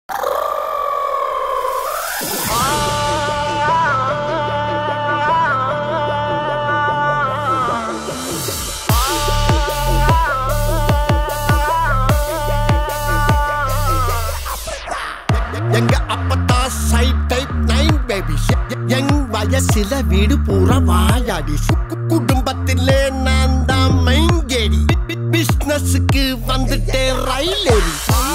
எங்க அப்பத்தா side type nine baby எங் வயசுல வீடு பூரா வாயாடி கு- குடும்பத்திலே நான் தான் மைங்கேடி பிசினஸுக்கு வந்துட்டேன் ரயில் ஏறி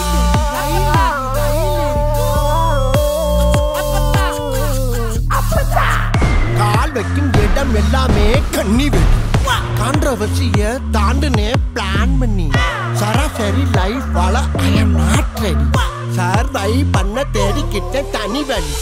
கால் வைக்கும் இடம் எல்லாமே கண்ணி வெடி கான்ட்ரவர்சிய தாண்டுனே பிளான் பண்ணி சராசரி லைஃப் வாழ I am not ready survive பண்ண தேடிக்கிட்ட தனி வழி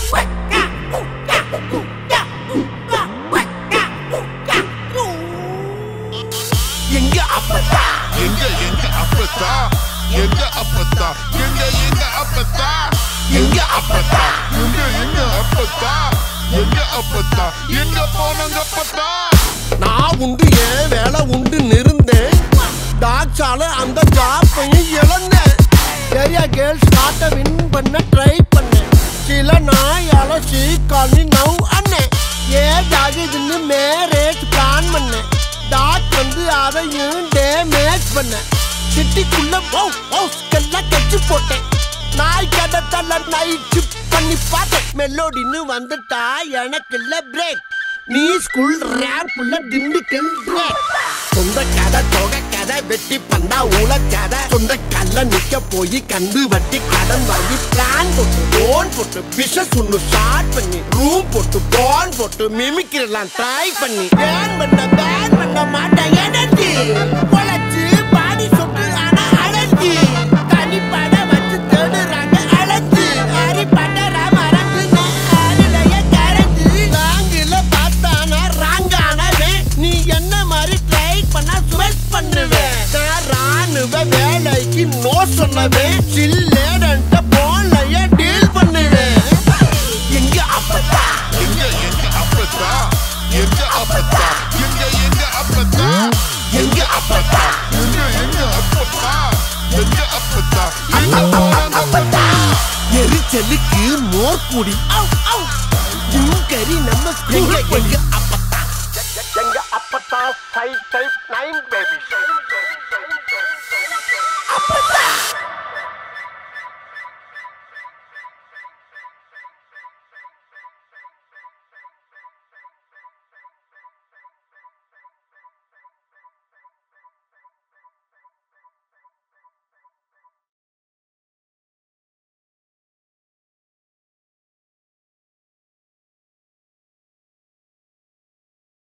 எங்க அப்பத்தா எங்க எங்க அப்பத்தா எங்க அப்பத்தா எங்க எங்க அப்பத்தா எங்க அப்பத்தா எங்க எங்க அப்பத்தா எங்க அப்பத்தா எங்க போனங்க அப்பத்தா நான் உண்டு ஏன் வேலை உண்டு இருந்தேன் டாக்ஸால அந்த ஜாப்பையும் இழந்தேன் ஏரியா கேர்ள்ஸ் காட்ட வின் பண்ண ட்ரை பண்ணேன் சில நாய் அலசி காலி நவ் அண்ணன் ஏஜ் ஆகுதுன்னு மேரேஜ் பிளான் பண்ணேன் டாக் வந்து அதையும் டேமேஜ் பண்ணேன் சிட்டிக்குள்ள எல்லாம் கட்சி போட்டேன் நாய் கடத்தல நைட்டு பண்ணி பார்த்தேன் மெலோடின்னு வந்துட்டா எனக்கு இல்ல பிரேக் நீ ஸ்கூல் ரேப்ல திண்டுக்கல் ரேப் சொந்த கதை தொகை கதை வெட்டி பந்தா ஊழ கதை சொந்த கல்ல நிக்க போய் கந்து வட்டி கடன் வாங்கி பிளான் போட்டு லோன் போட்டு பிசினஸ் ஒண்ணு ஸ்டார்ட் பண்ணி ரூம் போட்டு பான் போட்டு மிமிக்கிறலாம் ட்ரை பண்ணி பேன் பண்ண பேன் பண்ண மாட்டேன் எனர்ஜி பொழைச்சு பாடி சொட்டு ஆனா அழகி தனிப்பட வச்சு தேடுறாங்க அழகு அரிப்பட்ட மறந்து அருளைய கரைஞ்சு நாங்கில பார்த்தானா ராங்கானவே நீ என்ன மாதிரி ட்ரை பண்ணா ஸ்வெட் பண்ணுவேன் நான் ராணுவ வேலைக்கு நோ சொன்னவேன் சில்லேடன்ட்ட போன்லயே டீல் பண்ணுவேன் எங்க அப்பத்தா எங்க எங்க அப்பத்தா எங்க அப்பத்தா எங்க எங்க அப்பத்தா எங்க அப்பத்தா எங்க எங்க அப்பத்தா எங்க அப்பத்தா எங்க போனங்க அப்பத்தா எரிச்சலுக்கு மோர் குடி கறி நம்ம எங்க எங்க அப்பத்தா எங்க அப்பத்தா ஃபைவ் டைப் நைன் பேபி அப்பத்தா